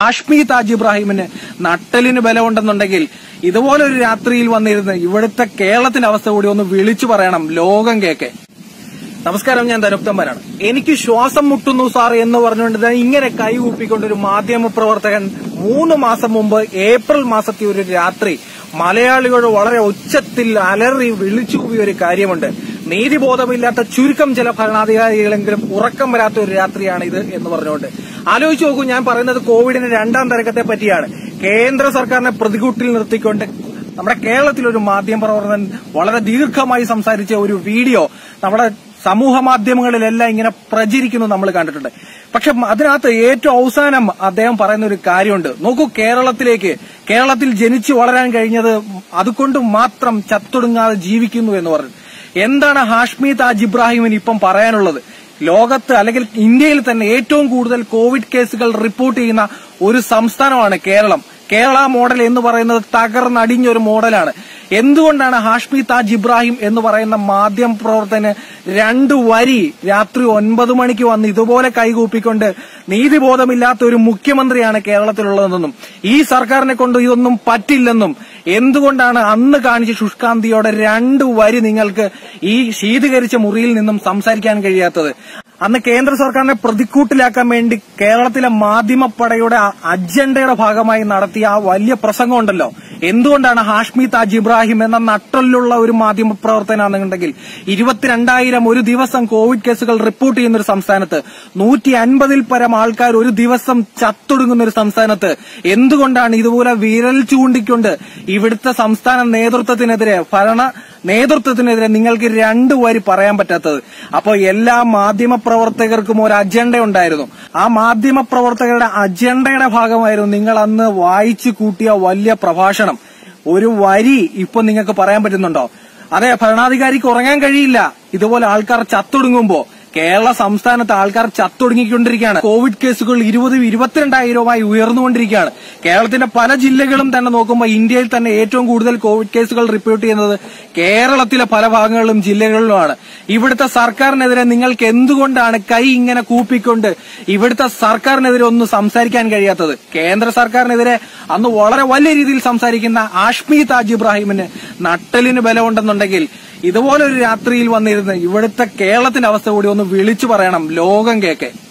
ഹാഷ്മി താജ് ഇബ്രാഹിമിന് നട്ടലിന് ബലമുണ്ടെന്നുണ്ടെങ്കിൽ ഇതുപോലൊരു രാത്രിയിൽ വന്നിരുന്ന് ഇവിടുത്തെ കേരളത്തിന്റെ അവസ്ഥ കൂടി ഒന്ന് വിളിച്ചു പറയണം ലോകം കേക്കെ നമസ്കാരം ഞാൻ ധനുപ്തമ്പനാണ് എനിക്ക് ശ്വാസം മുട്ടുന്നു സാർ എന്ന് പറഞ്ഞുകൊണ്ട് ദാ ഇങ്ങനെ കൈകൂപ്പിക്കൊണ്ട് ഒരു മാധ്യമ പ്രവർത്തകൻ മൂന്ന് മാസം മുമ്പ് ഏപ്രിൽ മാസത്തെ ഒരു രാത്രി മലയാളികളോട് വളരെ ഉച്ചത്തിൽ അലറി വിളിച്ചു കൂവിയ ഒരു കാര്യമുണ്ട് നീതിബോധമില്ലാത്ത ചുരുക്കം ചില ഭരണാധികാരികളെങ്കിലും ഉറക്കം വരാത്ത ഒരു രാത്രിയാണ് ഇത് എന്ന് പറഞ്ഞുകൊണ്ട് ആലോചിച്ച് നോക്കൂ ഞാൻ പറയുന്നത് കോവിഡിന്റെ രണ്ടാം തരംഗത്തെ പറ്റിയാണ് കേന്ദ്ര സർക്കാരിനെ പ്രതികൂട്ടിൽ നിർത്തിക്കൊണ്ട് നമ്മുടെ കേരളത്തിൽ ഒരു മാധ്യമ പ്രവർത്തകൻ വളരെ ദീർഘമായി സംസാരിച്ച ഒരു വീഡിയോ നമ്മുടെ സമൂഹ മാധ്യമങ്ങളിലെല്ലാം ഇങ്ങനെ പ്രചരിക്കുന്നു നമ്മൾ കണ്ടിട്ടുണ്ട് പക്ഷെ അതിനകത്ത് ഏറ്റവും അവസാനം അദ്ദേഹം പറയുന്ന ഒരു കാര്യമുണ്ട് നോക്കൂ കേരളത്തിലേക്ക് കേരളത്തിൽ ജനിച്ചു വളരാൻ കഴിഞ്ഞത് അതുകൊണ്ട് മാത്രം ചത്തൊടുങ്ങാതെ ജീവിക്കുന്നു എന്ന് പറഞ്ഞു എന്താണ് ഹാഷ്മി താജ് ഇബ്രാഹിമിന് ഇപ്പം പറയാനുള്ളത് ലോകത്ത് അല്ലെങ്കിൽ ഇന്ത്യയിൽ തന്നെ ഏറ്റവും കൂടുതൽ കോവിഡ് കേസുകൾ റിപ്പോർട്ട് ചെയ്യുന്ന ഒരു സംസ്ഥാനമാണ് കേരളം കേരള മോഡൽ എന്ന് പറയുന്നത് തകർന്നടിഞ്ഞ ഒരു മോഡലാണ് എന്തുകൊണ്ടാണ് ഹാഷ്മി താജ് ഇബ്രാഹിം എന്ന് പറയുന്ന മാധ്യമ പ്രവർത്തകന് രണ്ടു വരി രാത്രി ഒൻപത് മണിക്ക് വന്ന് ഇതുപോലെ കൈകൂപ്പിക്കൊണ്ട് നീതിബോധമില്ലാത്ത ഒരു മുഖ്യമന്ത്രിയാണ് കേരളത്തിലുള്ളതെന്നും ഈ സർക്കാരിനെ കൊണ്ട് ഇതൊന്നും പറ്റില്ലെന്നും എന്തുകൊണ്ടാണ് അന്ന് കാണിച്ച ശുഷ്കാന്തിയോടെ രണ്ടു വരി നിങ്ങൾക്ക് ഈ ശീതീകരിച്ച മുറിയിൽ നിന്നും സംസാരിക്കാൻ കഴിയാത്തത് അന്ന് കേന്ദ്ര സർക്കാരിനെ പ്രതിക്കൂട്ടിലാക്കാൻ വേണ്ടി കേരളത്തിലെ മാധ്യമപ്പടയുടെ ആ അജണ്ടയുടെ ഭാഗമായി നടത്തിയ ആ വലിയ പ്രസംഗം ഉണ്ടല്ലോ എന്തുകൊണ്ടാണ് ഹാഷ്മി താജ് ഇബ്രാഹിം എന്ന നട്ടലിലുള്ള ഒരു മാധ്യമ പ്രവർത്തനാണെന്നുണ്ടെങ്കിൽ ഇരുപത്തിരണ്ടായിരം ഒരു ദിവസം കോവിഡ് കേസുകൾ റിപ്പോർട്ട് ചെയ്യുന്ന ഒരു സംസ്ഥാനത്ത് നൂറ്റി അൻപതിൽ പരം ആൾക്കാർ ഒരു ദിവസം ചത്തൊടുങ്ങുന്ന ഒരു സംസ്ഥാനത്ത് എന്തുകൊണ്ടാണ് ഇതുപോലെ വിരൽ ചൂണ്ടിക്കൊണ്ട് ഇവിടുത്തെ സംസ്ഥാന നേതൃത്വത്തിനെതിരെ ഭരണ നേതൃത്വത്തിനെതിരെ നിങ്ങൾക്ക് രണ്ടു വരി പറയാൻ പറ്റാത്തത് അപ്പോൾ എല്ലാ മാധ്യമ പ്രവർത്തകർക്കും ഒരു അജണ്ട ഉണ്ടായിരുന്നു ആ മാധ്യമ പ്രവർത്തകരുടെ അജണ്ടയുടെ ഭാഗമായിരുന്നു നിങ്ങൾ അന്ന് വായിച്ചു കൂട്ടിയ വലിയ പ്രഭാഷണം ഒരു വരി ഇപ്പൊ നിങ്ങൾക്ക് പറയാൻ പറ്റുന്നുണ്ടോ അതെ ഭരണാധികാരിക്ക് ഉറങ്ങാൻ കഴിയില്ല ഇതുപോലെ ആൾക്കാർ ചത്തൊടുങ്ങുമ്പോ കേരള സംസ്ഥാനത്ത് ആൾക്കാർ ചത്തൊടുങ്ങിക്കൊണ്ടിരിക്കുകയാണ് കോവിഡ് കേസുകൾ ഇരുപതും ഇരുപത്തിരണ്ടായിരവുമായി ഉയർന്നുകൊണ്ടിരിക്കുകയാണ് കേരളത്തിന്റെ പല ജില്ലകളും തന്നെ നോക്കുമ്പോൾ ഇന്ത്യയിൽ തന്നെ ഏറ്റവും കൂടുതൽ കോവിഡ് കേസുകൾ റിപ്പോർട്ട് ചെയ്യുന്നത് കേരളത്തിലെ പല ഭാഗങ്ങളിലും ജില്ലകളിലുമാണ് ഇവിടുത്തെ സർക്കാരിനെതിരെ നിങ്ങൾക്ക് എന്തുകൊണ്ടാണ് കൈ ഇങ്ങനെ കൂപ്പിക്കൊണ്ട് ഇവിടുത്തെ സർക്കാരിനെതിരെ ഒന്നും സംസാരിക്കാൻ കഴിയാത്തത് കേന്ദ്ര സർക്കാരിനെതിരെ അന്ന് വളരെ വലിയ രീതിയിൽ സംസാരിക്കുന്ന ആഷ്മി താജ് ഇബ്രാഹിമിന് നട്ടലിന് ബലമുണ്ടെന്നുണ്ടെങ്കിൽ ഇതുപോലൊരു രാത്രിയിൽ വന്നിരുന്ന് ഇവിടുത്തെ കേരളത്തിന്റെ അവസ്ഥ കൂടി ഒന്ന് വിളിച്ചു പറയണം ലോകം കേക്കെ